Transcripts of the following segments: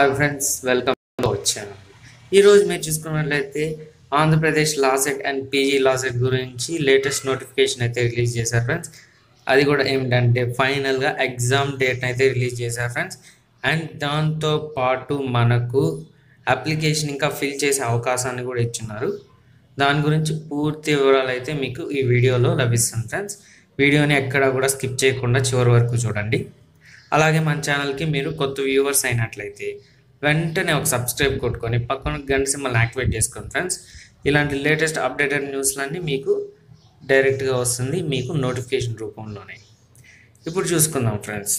hi friends welcome వచ్చాను ఈరోజు మీరు చూసుకున్నట్లయితే Andhra Pradesh LAWCET and PG LAWCET గురించి లేటెస్ట్ నోటిఫికేషన్ అయితే రిలీజ్ చేశారు ఫ్రెండ్స్ అది కూడా ఏమిటంటే ఫైనల్గా ఎగ్జామ్ డేట్ అయితే రిలీజ్ చేశారు ఫ్రెండ్స్ అండ్ దాంతో పాటు మనకు అప్లికేషన్ ఇంకా ఫిల్ చేసే అవకాశాన్ని కూడా ఇచ్చున్నారు దాని గురించి పూర్తి వివరాలు అయితే మీకు ఈ వీడియోలో లభిస్తుంది ఫ్రెండ్స్ వీడియోని ఎక్కడ కూడా స్కిప్ చేయకుండా చివరి వరకు చూడండి అలాగే మన ఛానల్కి మీరు కొత్త వ్యూవర్స్ అయినట్లయితే వెంటనే ఒక సబ్స్క్రైబ్ కొట్టుకొని పక్కన గంట సింబల్ యాక్టివేట్ చేసుకోండి ఫ్రెండ్స్ ఇలాంటి లేటెస్ట్ అప్డేటెడ్ న్యూస్లన్నీ మీకు డైరెక్ట్గా వస్తుంది మీకు నోటిఫికేషన్ రూపంలోనే ఇప్పుడు చూసుకుందాం ఫ్రెండ్స్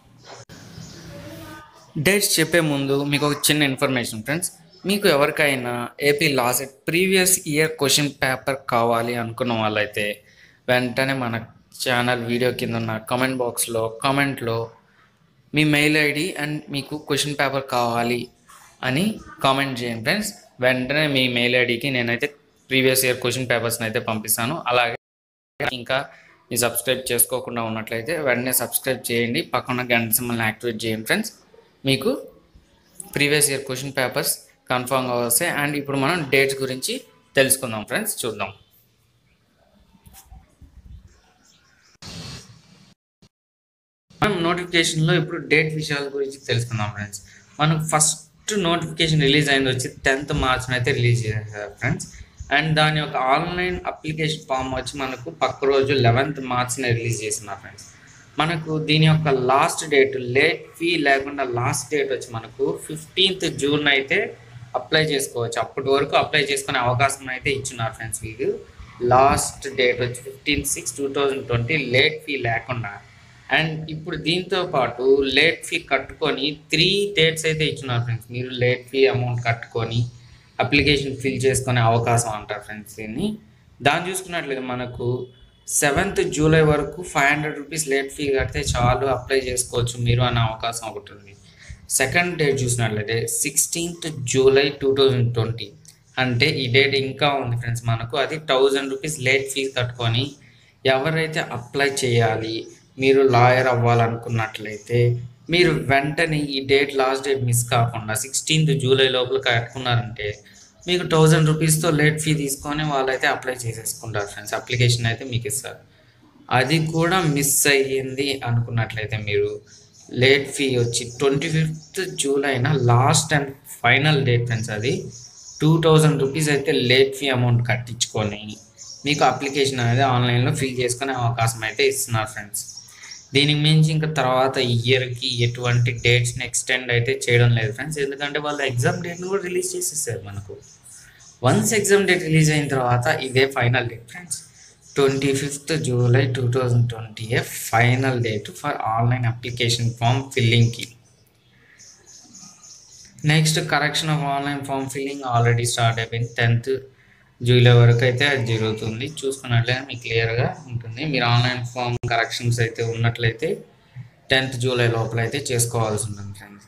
డేట్స్ చెప్పే ముందు మీకు ఒక చిన్న ఇన్ఫర్మేషన్ ఫ్రెండ్స్ మీకు ఎవరికైనా AP LAWCET previous year question paper కావాలి అనుకున్న వాళ్ళైతే వెంటనే మన ఛానల్ వీడియో కింద ఉన్న కామెంట్ బాక్స్లో కామెంట్లో మీ మెయిల్ ఐడి అండ్ మీకు క్వశ్చన్ పేపర్ కావాలి అని కామెంట్ చేయండి ఫ్రెండ్స్ వెంటనే మీ మెయిల్ ఐడికి నేనైతే ప్రీవియస్ ఇయర్ క్వశ్చన్ పేపర్స్ని అయితే పంపిస్తాను అలాగే ఇంకా మీ సబ్స్క్రైబ్ చేసుకోకుండా ఉన్నట్లయితే వెంటనే సబ్స్క్రైబ్ చేయండి పక్కన గంట సింబల్ని యాక్టివేట్ చేయండి ఫ్రెండ్స్ మీకు ప్రీవియస్ ఇయర్ క్వశ్చన్ పేపర్స్ కన్ఫామ్గా వస్తాయి అండ్ ఇప్పుడు మనం డేట్స్ గురించి తెలుసుకుందాం ఫ్రెండ్స్ చూద్దాం మనం నోటిఫికేషన్లో ఇప్పుడు డేట్ విషయాల గురించి తెలుసుకుందాం ఫ్రెండ్స్ మనకు ఫస్ట్ నోటిఫికేషన్ రిలీజ్ అయింది వచ్చి టెన్త్ మార్చ్న అయితే రిలీజ్ చేశారు ఫ్రెండ్స్ అండ్ దాని యొక్క ఆన్లైన్ అప్లికేషన్ ఫామ్ వచ్చి మనకు పక్క రోజు లెవెన్త్ మార్చ్న రిలీజ్ చేస్తున్నారు ఫ్రెండ్స్ మనకు దీని యొక్క లాస్ట్ డేట్ లేట్ ఫీ లేకుండా లాస్ట్ డేట్ వచ్చి మనకు ఫిఫ్టీన్త్ జూన్ అయితే అప్లై చేసుకోవచ్చు అప్పటి వరకు అప్లై చేసుకునే అవకాశం అయితే ఇచ్చున్నారు ఫ్రెండ్స్ వీళ్ళు లాస్ట్ డేట్ వచ్చి fifteen six two thousand twenty late fee లేకుండా అండ్ ఇప్పుడు దీంతో పాటు లేట్ ఫీ కట్టుకొని త్రీ డేట్స్ అయితే ఇచ్చున్నారు ఫ్రెండ్స్ మీరు లేట్ ఫీ అమౌంట్ కట్టుకొని అప్లికేషన్ ఫిల్ చేసుకునే అవకాశం అంటారు ఫ్రెండ్స్ దీన్ని దాన్ని చూసుకున్నట్లయితే మనకు సెవెంత్ జూలై వరకు five hundred rupees late fee కడితే చాలు అప్లై చేసుకోవచ్చు మీరు అనే అవకాశం ఒకటి ఉంది సెకండ్ డేట్ చూసినట్లయితే sixteenth July two thousand twenty అంటే ఈ డేట్ ఇంకా ఉంది ఫ్రెండ్స్ మనకు అది థౌజండ్ రూపీస్ లేట్ ఫీజు కట్టుకొని ఎవరైతే అప్లై చేయాలి మీరు లాయర్ అవ్వాలనుకున్నట్లయితే మీరు వెంటనే ఈ డేట్ లాస్ట్ డేట్ మిస్ కాకుండా సిక్స్టీన్త్ జూలై లోపల కట్టుకున్నారంటే మీకు థౌజండ్ రూపీస్తో లేట్ ఫీ తీసుకొని వాళ్ళైతే అప్లై చేసేసుకుంటారు ఫ్రెండ్స్ అప్లికేషన్ అయితే మీకు ఇస్తారు అది కూడా మిస్ అయ్యింది అనుకున్నట్లయితే మీరు లేట్ ఫీ వచ్చి ట్వంటీ ఫిఫ్త్ జూలైన last and final date friends అది టూ థౌజండ్ రూపీస్ అయితే లేట్ ఫీ అమౌంట్ కట్టించుకొని మీకు అప్లికేషన్ అనేది ఆన్లైన్లో ఫిల్ చేసుకునే అవకాశం అయితే ఇస్తున్నారు ఫ్రెండ్స్ దీనికి మించి ఇంకా తర్వాత ఇయర్కి ఎటువంటి డేట్స్ని ఎక్స్టెండ్ అయితే చేయడం లేదు ఫ్రెండ్స్ ఎందుకంటే వాళ్ళు ఎగ్జామ్ డేట్ని కూడా రిలీజ్ చేసేసారు మనకు వన్స్ ఎగ్జామ్ డేట్ రిలీజ్ అయిన తర్వాత ఇదే final date friends twenty fifth July two thousand twenty final date for online application form ఫిల్లింగ్కి next correction of online form filling already start అయిపోయింది టెన్త్ జూలై వరకు అయితే అది జరుగుతుంది చూసుకున్నట్లయితే మీకు క్లియర్గా ఉంటుంది మీరు ఆన్లైన్ ఫామ్ కరెక్షన్స్ అయితే ఉన్నట్లయితే టెన్త్ జూలై లోపల అయితే చేసుకోవాల్సి ఉంటుంది ఫ్రెండ్స్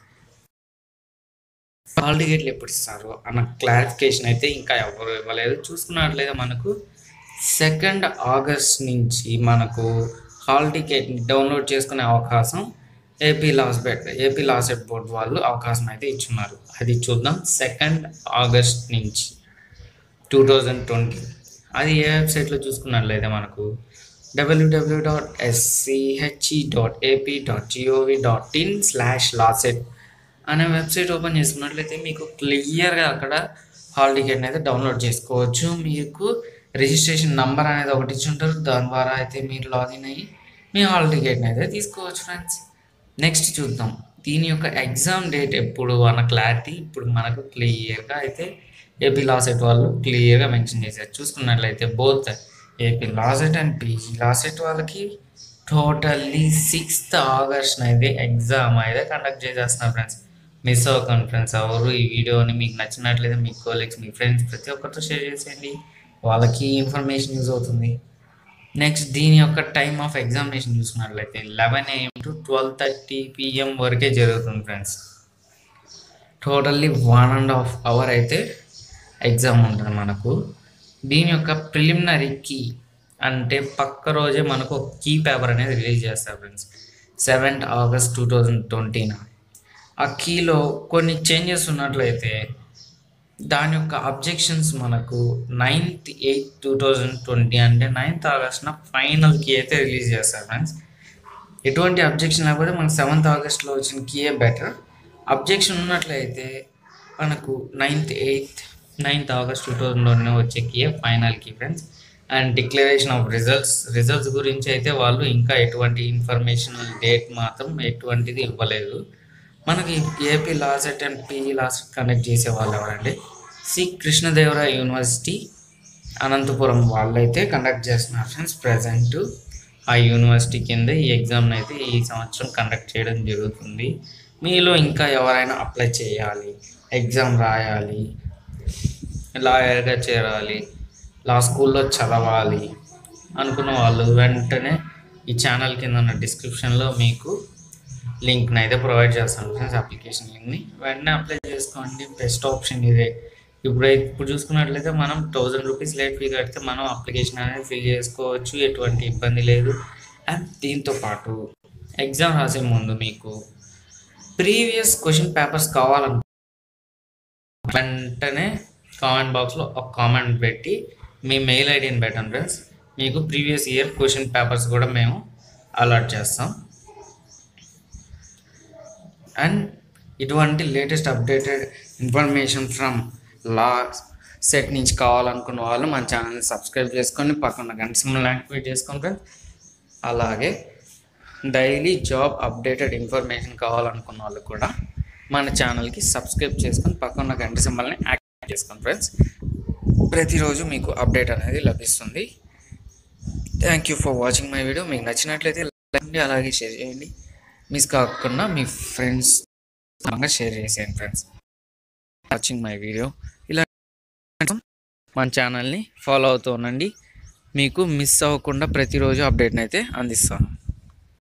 హాల్ టికెట్లు ఎప్పుడు ఇస్తారు అన్న క్లారిఫికేషన్ అయితే ఇంకా ఎవరు ఇవ్వలేదు చూసుకున్నట్లయితే మనకు సెకండ్ ఆగస్ట్ నుంచి మనకు హాల్ టికెట్ని డౌన్లోడ్ చేసుకునే అవకాశం AP LAWCET AP LAWCET board వాళ్ళు అవకాశం అయితే ఇచ్చున్నారు అది చూద్దాం సెకండ్ ఆగస్ట్ నుంచి టూ థౌజండ్ ట్వంటీ అది ఏ వెబ్సైట్లో చూసుకున్నట్లయితే మనకు WWW dot SCHE dot AP dot GOV dot in slash LAWCET అనే వెబ్సైట్ ఓపెన్ చేసుకున్నట్లయితే మీకు క్లియర్గా అక్కడ హాల్ టికెట్ని అయితే డౌన్లోడ్ చేసుకోవచ్చు మీకు రిజిస్ట్రేషన్ నంబర్ అనేది ఒకటి ఇచ్చి ఉంటారు దాని ద్వారా అయితే మీరు లాగిన్ అయ్యి మీ హాల్ టికెట్ని అయితే తీసుకోవచ్చు ఫ్రెండ్స్ నెక్స్ట్ చూద్దాం దీని యొక్క ఎగ్జామ్ డేట్ ఎప్పుడు అన్న క్లారిటీ ఇప్పుడు మనకు క్లియర్గా అయితే ఏపీ లాసెట్ వాళ్ళు క్లియర్గా మెన్షన్ చేశారు చూసుకున్నట్లయితే both AP LAWCET and PG LAWCET వాళ్ళకి టోటల్లీ సిక్స్త్ ఆగస్ట్ అయితే ఎగ్జామ్ అయితే కండక్ట్ చేసేస్తున్నారు ఫ్రెండ్స్ మిస్ అవ్వకండి ఫ్రెండ్స్ ఎవరు ఈ వీడియోని మీకు నచ్చినట్లయితే మీ కోలీగ్స్ మీ ఫ్రెండ్స్ ప్రతి ఒక్కరితో షేర్ చేసేయండి వాళ్ళకి ఇన్ఫర్మేషన్ యూజ్ అవుతుంది నెక్స్ట్ దీని యొక్క టైమ్ ఆఫ్ ఎగ్జామినేషన్ చూసుకున్నట్లయితే eleven AM to twelve thirty PM వరకే జరుగుతుంది friends totally one and half hour అయితే ఎగ్జామ్ ఉంటుంది మనకు దీని యొక్క ప్రిలిమినరీ కీ అంటే పక్క రోజే మనకు ఒక కీ పేపర్ అనేది రిలీజ్ చేస్తారు friends seventh August two thousand ట్వంటీన ఆ కీలో కొన్ని చేంజెస్ ఉన్నట్లయితే దాని యొక్క అబ్జెక్షన్స్ మనకు ninth eighth two thousand twenty అంటే నైన్త్ ఆగస్ట్న ఫైనల్ కీ అయితే రిలీజ్ చేస్తారు ఫ్రెండ్స్ ఎటువంటి అబ్జెక్షన్ లేకపోతే మనకు సెవెంత్ ఆగస్ట్లో వచ్చిన కీయే బెటర్ అబ్జెక్షన్ ఉన్నట్లయితే మనకు ninth eighth ninth August two థౌజండ్లోనే వచ్చే కీయే final key friends and declaration of results results గురించి అయితే వాళ్ళు ఇంకా ఎటువంటి ఇన్ఫర్మేషన్ డేట్ మాత్రం ఎటువంటిది ఇవ్వలేదు మనకి AP LAWCET and PE LAWCET conduct చేసే వాళ్ళు ఎవరండి సి కృష్ణదేవరాయ యూనివర్సిటీ అనంతపురం వాళ్ళైతే కండక్ట్ చేస్తున్నారు ఫ్రెండ్స్ ప్రజెంట్ ఆ యూనివర్సిటీ కింద ఈ ఎగ్జామ్ని అయితే ఈ సంవత్సరం కండక్ట్ చేయడం జరుగుతుంది మీలో ఇంకా ఎవరైనా అప్లై చేయాలి ఎగ్జామ్ రాయాలి లాయర్గా చేరాలి లా స్కూల్లో చదవాలి అనుకున్న వాళ్ళు వెంటనే ఈ ఛానల్ కింద ఉన్న డిస్క్రిప్షన్లో మీకు లింక్ని అయితే ప్రొవైడ్ చేస్తాను ఫ్రెండ్స్ అప్లికేషన్ లింక్ని వెంటనే అప్లై చేసుకోండి బెస్ట్ ఆప్షన్ ఇదే ఇప్పుడు ఇప్పుడు చూసుకున్నట్లయితే మనం థౌజండ్ రూపీస్ లేట్ ఫీ కడితే మనం అప్లికేషన్ అనేది ఫిల్ చేసుకోవచ్చు ఎటువంటి ఇబ్బంది లేదు అండ్ దీంతో పాటు ఎగ్జామ్ రాసే ముందు మీకు ప్రీవియస్ క్వశ్చన్ పేపర్స్ కావాలను వెంటనే కామెంట్ బాక్స్లో ఒక కామెంట్ పెట్టి మీ మెయిల్ ఐడిని పెట్టండి ఫ్రెండ్స్ మీకు ప్రీవియస్ ఇయర్ క్వశ్చన్ పేపర్స్ కూడా మేము అలాట్ చేస్తాం అండ్ ఇటువంటి latest updated information from LAWCET నుంచి కావాలనుకున్న వాళ్ళు మన ఛానల్ని సబ్స్క్రైబ్ చేసుకొని పక్కన గంట సింబల్ యాక్టివేట్ చేసుకోండి ఫ్రెండ్స్ అలాగే డైలీ జాబ్ అప్డేటెడ్ ఇన్ఫర్మేషన్ కావాలనుకున్న వాళ్ళు కూడా మన ఛానల్కి సబ్స్క్రైబ్ చేసుకొని పక్కన గంట సింబల్ని యాక్టివేట్ చేసుకోండి ఫ్రెండ్స్ ప్రతిరోజు మీకు అప్డేట్ అనేది లభిస్తుంది thank you for watching my video మీకు నచ్చినట్లయితే లైక్ చేయండి అలాగే షేర్ చేయండి మిస్ కాకుండా మీ ఫ్రెండ్స్ షేర్ చేసేయండి ఫ్రెండ్స్ వాచింగ్ మై వీడియో ఇలా మన ఛానల్ని ఫాలో అవుతూ ఉండండి మీకు మిస్ అవ్వకుండా ప్రతిరోజు అప్డేట్ని అయితే అందిస్తాను